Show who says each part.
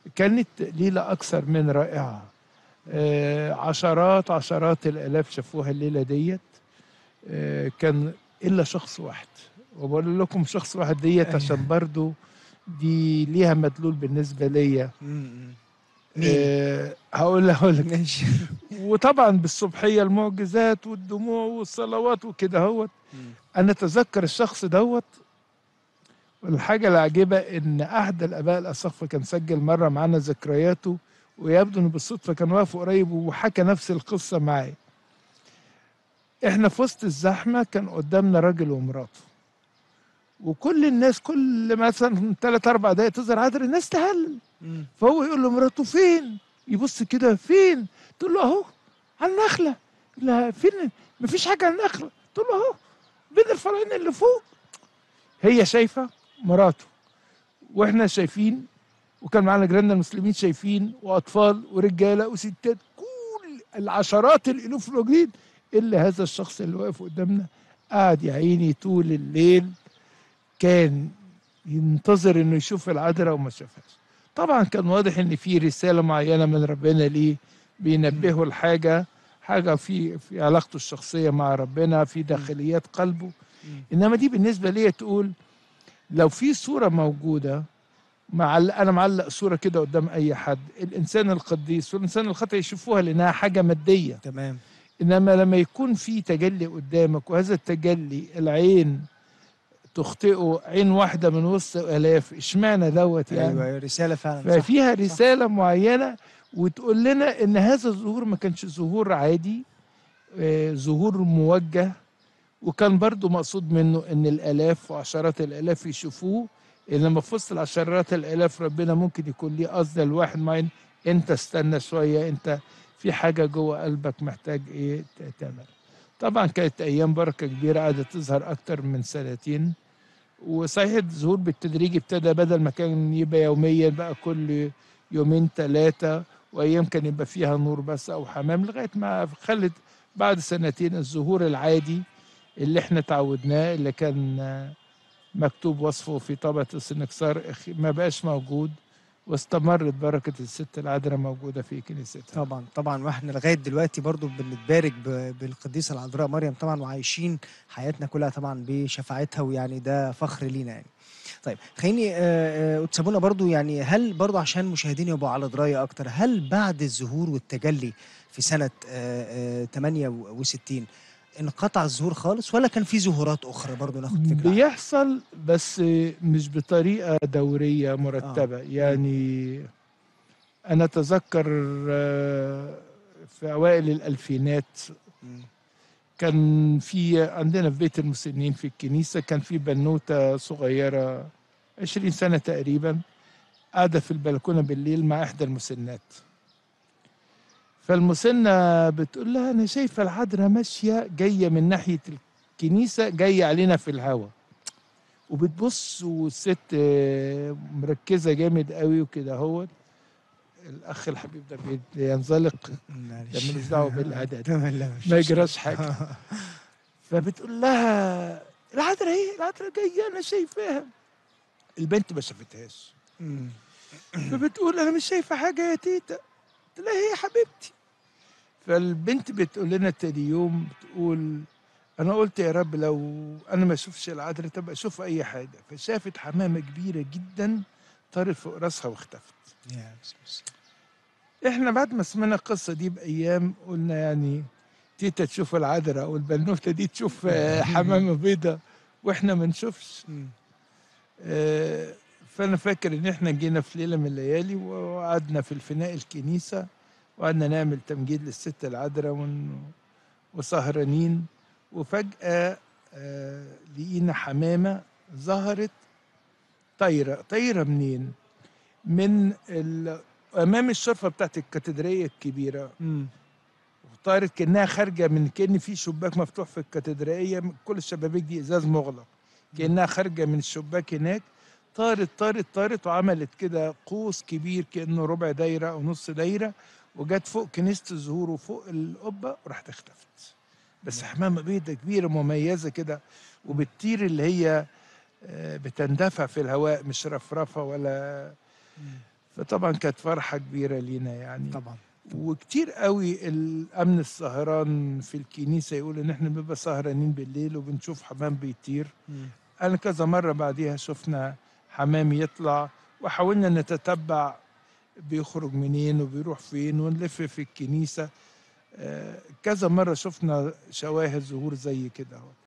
Speaker 1: كانت ليلة أكثر من رائعة آه، عشرات عشرات الآلاف شافوها الليلة ديت آه، كان إلا شخص واحد وبقول لكم شخص واحد ديت
Speaker 2: أيوة.
Speaker 1: عشان برضو دي ليها مدلول بالنسبة ليا
Speaker 2: مم.
Speaker 1: آه، هقول هقول لك
Speaker 2: ماشي
Speaker 1: وطبعا بالصبحية المعجزات والدموع والصلوات وكده هوت
Speaker 2: مم.
Speaker 1: انا اتذكر الشخص دوت والحاجه العجيبه ان احد الاباء الاساقفه كان سجل مره معانا ذكرياته ويبدو انه بالصدفه كان واقف قريب وحكى نفس القصه معايا احنا في وسط الزحمه كان قدامنا راجل ومراته وكل الناس كل مثلا ثلاث اربع دقايق تظهر عذر الناس تهلل
Speaker 2: مم.
Speaker 1: فهو يقول لمراته فين يبص كده فين تقول له اهو على النخله لا فين مفيش حاجه على النخله تقول له اهو بين الفرعين اللي فوق هي شايفه مراته واحنا شايفين وكان معانا جيراننا المسلمين شايفين واطفال ورجاله وستات كل العشرات الالوف الموجودين الا هذا الشخص اللي واقف قدامنا قاعد يا عيني طول الليل كان ينتظر انه يشوف العذراء وما شافهاش طبعا كان واضح ان في رساله معينه من ربنا ليه بينبهه لحاجه حاجه في في علاقته الشخصيه مع ربنا في داخليات قلبه
Speaker 2: مم.
Speaker 1: انما دي بالنسبه لي تقول لو في صوره موجوده معلق انا معلق صوره كده قدام اي حد الانسان القديس والانسان الخطئ يشوفوها لانها حاجه ماديه
Speaker 2: تمام
Speaker 1: انما لما يكون في تجلي قدامك وهذا التجلي العين تخطئه عين واحده من وسط الاف اشمعنى دوت يعني
Speaker 2: ايوه أيوة، رساله فعلا صح
Speaker 1: ففيها رسالة معينة وتقول لنا إن هذا الظهور ما كانش ظهور عادي آه، ظهور موجه وكان برضو مقصود منه إن الآلاف وعشرات الآلاف يشوفوه إنما في وسط العشرات الآلاف ربنا ممكن يكون ليه قصد لواحد معين أنت استنى شوية أنت في حاجة جوه قلبك محتاج إيه ت- تعمل طبعا كانت أيام بركة كبيرة قعدت تظهر أكتر من سنتين وصحيح الظهور بالتدريج ابتدى بدل ما كان يبقى يوميا بقى كل يومين ثلاثة وأيام كان يبقى فيها نور بس أو حمام لغاية ما خلت بعد سنتين الظهور العادي اللي احنا تعودناه اللي كان آه، مكتوب وصفه في طبعة السنكسار أخي- ما بقاش موجود واستمرت بركة الست العذراء موجودة في كنيستها
Speaker 2: طبعا طبعا واحنا لغايه دلوقتي برضو بنتبارك ب- بالقديسه العذراء مريم طبعا وعايشين حياتنا كلها طبعا بشفاعتها ويعني ده فخر لينا يعني طيب خليني آه، آه، وتسابونا برضو يعني هل برضو عشان مشاهدين يبقوا على درايه اكتر هل بعد الظهور والتجلي في سنه آه، آه، 68 انقطع الظهور خالص ولا كان في ظهورات اخرى برضو ناخد فكره عنها؟
Speaker 1: بيحصل بس مش بطريقة دورية مرتبة يعني أنا أتذكر آه، في أوائل الألفينات
Speaker 2: مم.
Speaker 1: كان في عندنا في بيت المسنين في الكنيسة كان في بنوتة صغيرة عشرين سنة تقريبا قاعدة في البلكونة بالليل مع إحدى المسنات فالمسنة بتقول لها أنا شايفة العذراء ماشية جاية من ناحية الكنيسة جاية علينا في الهوا وبتبص والست آه، مركزة جامد قوي وكده هو الأخ الحبيب ده بينزلق
Speaker 2: معلش
Speaker 1: ده ملوش دعوة بالإعداد
Speaker 2: تمام، لا، مش
Speaker 1: ما
Speaker 2: مشكلة.
Speaker 1: يجراش حاجة فبتقول لها العذراء ايه العذراء جايه انا شايفاها البنت ما شافتهاش
Speaker 2: مم.
Speaker 1: فبتقول انا مش شايفه حاجه يا تيتا قلت لها هي يا حبيبتي فالبنت بتقول لنا تاني يوم بتقول انا قلت يا رب لو انا ما اشوفش العذراء تبقى اشوف اي حاجه فشافت حمامه كبيره جدا طارت فوق راسها واختفت
Speaker 2: يا بسم الله.
Speaker 1: احنا بعد ما سمعنا القصه دي بايام قلنا يعني تيتا تشوف العذراء والبنوته دي تشوف آه، حمامه بيضه واحنا ما نشوفش
Speaker 2: مم.
Speaker 1: آه، فانا فاكر ان احنا جينا في ليله من الليالي وقعدنا في الفناء الكنيسه وقعدنا نعمل تمجيد للست العذراء ون- وسهرانين وفجاه آه، لقينا حمامه ظهرت طايره طايره منين؟ من ال- امام الشرفه بتاعت الكاتدرائيه الكبيره
Speaker 2: مم.
Speaker 1: طارت كانها خارجه من كان في شباك مفتوح في الكاتدرائيه كل الشبابيك دي ازاز مغلق كانها خارجه من الشباك هناك طارت طارت طارت وعملت كده قوس كبير كانه ربع دايره او نص دايره وجت فوق كنيسه الزهور وفوق القبه وراحت اختفت بس حمامه بيضه كبيره مميزه كده وبتطير اللي هي آه، بتندفع في الهواء مش رفرفه ولا فطبعا كانت فرحة كبيرة لينا يعني
Speaker 2: طبعا
Speaker 1: وكتير قوي الامن السهران في الكنيسه يقول ان احنا بنبقى سهرانين بالليل وبنشوف حمام بيطير
Speaker 2: مم.
Speaker 1: انا كذا مره بعديها شفنا حمام يطلع وحاولنا نتتبع بيخرج منين وبيروح فين ونلف في الكنيسه آه، كذا مره شفنا شواهد ظهور زي كده اهو